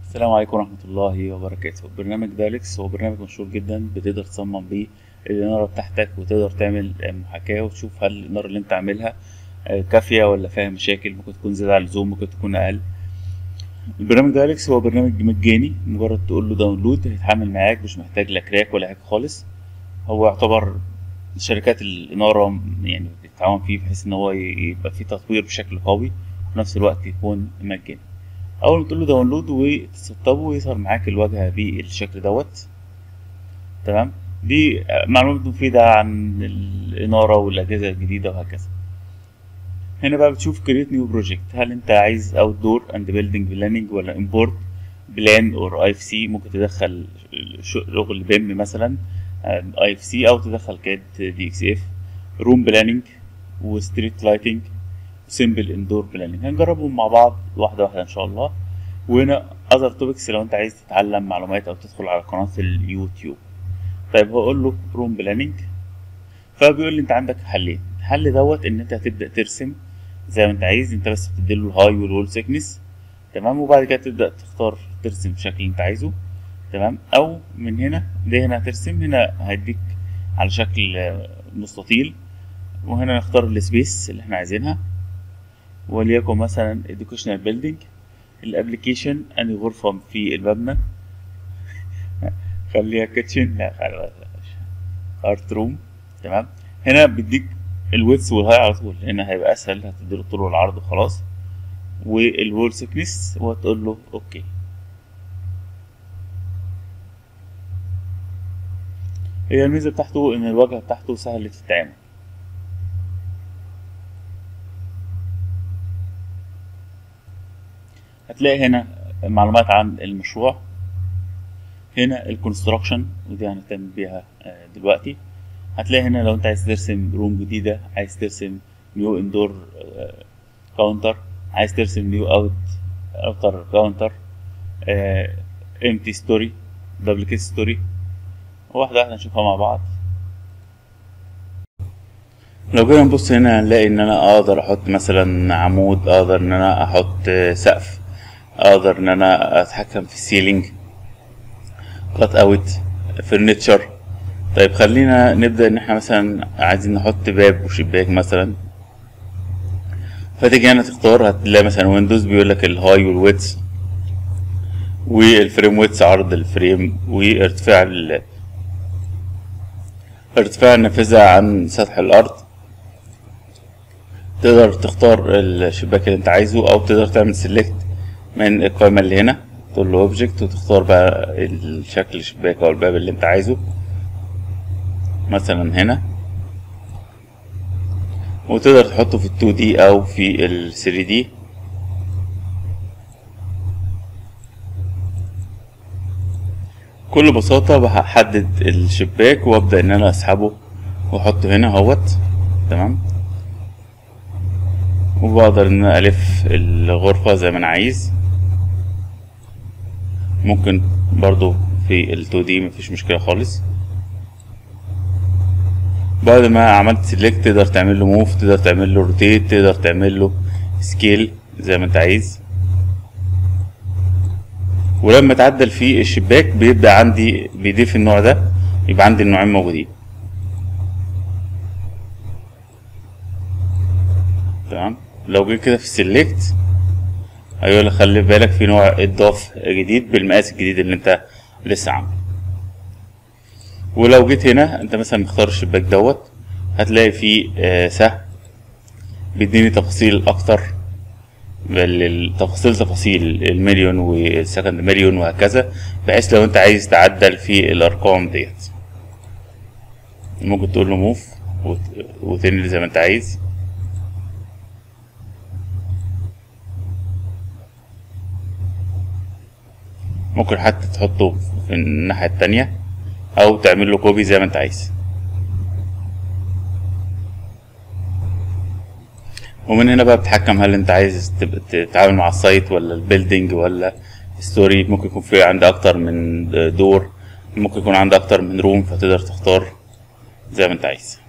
السلام عليكم ورحمة الله وبركاته برنامج دايلكس هو برنامج مشهور جدا بتقدر تصمم بيه الإنارة بتاعتك وتقدر تعمل محاكاة وتشوف هل الإنارة اللي أنت عاملها آه، كافية ولا فيها مشاكل ممكن تكون زيادة عن اللزوم ممكن تكون أقل البرنامج دايلكس هو برنامج مجاني مجرد تقول له داونلود هيتحمل معاك مش محتاج لا كراك ولا حاجة خالص هو يعتبر شركات الإنارة يعني بتتعاون فيه بحيث إن هو يبقى فيه تطوير بشكل قوي وفي نفس الوقت يكون مجاني اول ما تقول له داونلود وتسطبه يظهر معاك الواجهه بالشكل دوت تمام دي معلومات مفيدة عن الإنارة والأجهزة الجديدة وهكذا هنا بقى بتشوف create new project هل أنت عايز outdoor and building planning ولا import plan or IFC ممكن تدخل شغل بيم مثلا IFC أو تدخل كاد DXF room planning وستريت لايتنج سيمبل اندور بلاننج هنجربهم مع بعض واحده واحده ان شاء الله وهنا اذر توبكس لو انت عايز تتعلم معلومات او تدخل على قناه اليوتيوب طيب هقول له روم بلاننج فبيقول لي انت عندك حلين الحل دوت ان انت هتبدا ترسم زي ما انت عايز انت بس بتديله الهاي والوول سيكنس تمام وبعد كده تبدا تختار ترسم الشكل اللي انت عايزه تمام او من هنا ده هنا هترسم هنا هيديك على شكل مستطيل وهنا نختار السبيس اللي احنا عايزينها وليكن مثلا educational building الابلكيشن انهي غرفة في المبنى خليها كيتشن لا خليها ارت روم تمام هنا بيديك الويتس والهاي على طول هنا هيبقى اسهل هتديله الطول والعرض وخلاص والوول سيكنس وهتقول له اوكي هي الميزة بتاعته ان الواجهة بتاعته سهلة التعامل هتلاقي هنا معلومات عن المشروع هنا الكونستراكشن ودي هنهتم بيها دلوقتي هتلاقي هنا لو انت عايز ترسم روم جديدة عايز ترسم نيو اندور كاونتر عايز ترسم نيو اوت اوتر كاونتر امتي ستوري دبليكيت ستوري واحدة واحدة نشوفها مع بعض لو جينا نبص هنا هنلاقي ان انا اقدر احط مثلا عمود اقدر ان انا احط سقف اقدر ان انا اتحكم في السيلينج كات اوت فرنتشر طيب خلينا نبدا ان احنا مثلا عايزين نحط باب وشباك مثلا فتيجي هنا تختار هتلاقي مثلا ويندوز بيقول لك الهاي والويتس والفريم ويتس عرض الفريم وارتفاع ال ارتفاع النافذة عن سطح الأرض تقدر تختار الشباك اللي انت عايزه او تقدر تعمل سيلكت من القائمة اللي هنا تقول له اوبجكت وتختار بقى الشكل الشباك او الباب اللي انت عايزه مثلا هنا وتقدر تحطه في ال 2 دي او في ال 3 دي بكل بساطة بحدد الشباك وابدأ ان انا اسحبه واحطه هنا اهوت تمام وبقدر ان انا الف الغرفة زي ما انا عايز ممكن برضو في ال 2 دي مفيش مشكلة خالص بعد ما عملت سيلكت تقدر تعمل له موف تقدر تعمل له روتيت تقدر تعمل له سكيل زي ما انت عايز ولما تعدل في الشباك بيبدأ عندي بيضيف النوع ده يبقى عندي النوعين موجودين تمام لو جيت كده في سيلكت هيقول لك خلي بالك في نوع اضاف جديد بالمقاس الجديد اللي انت لسه عامله ولو جيت هنا انت مثلا مختار الشباك دوت هتلاقي فيه آه سهم بيديني تفاصيل اكتر تفاصيل تفاصيل المليون والسكند مليون وهكذا بحيث لو انت عايز تعدل في الارقام ديت ممكن تقول له موف وتنقل زي ما انت عايز ممكن حتى تحطه في الناحية التانية أو تعمل له كوبي زي ما أنت عايز ومن هنا بقى بتحكم هل أنت عايز تتعامل مع السايت ولا البيلدينج ولا ستوري ممكن يكون في عندك أكتر من دور ممكن يكون عندك أكتر من روم فتقدر تختار زي ما أنت عايز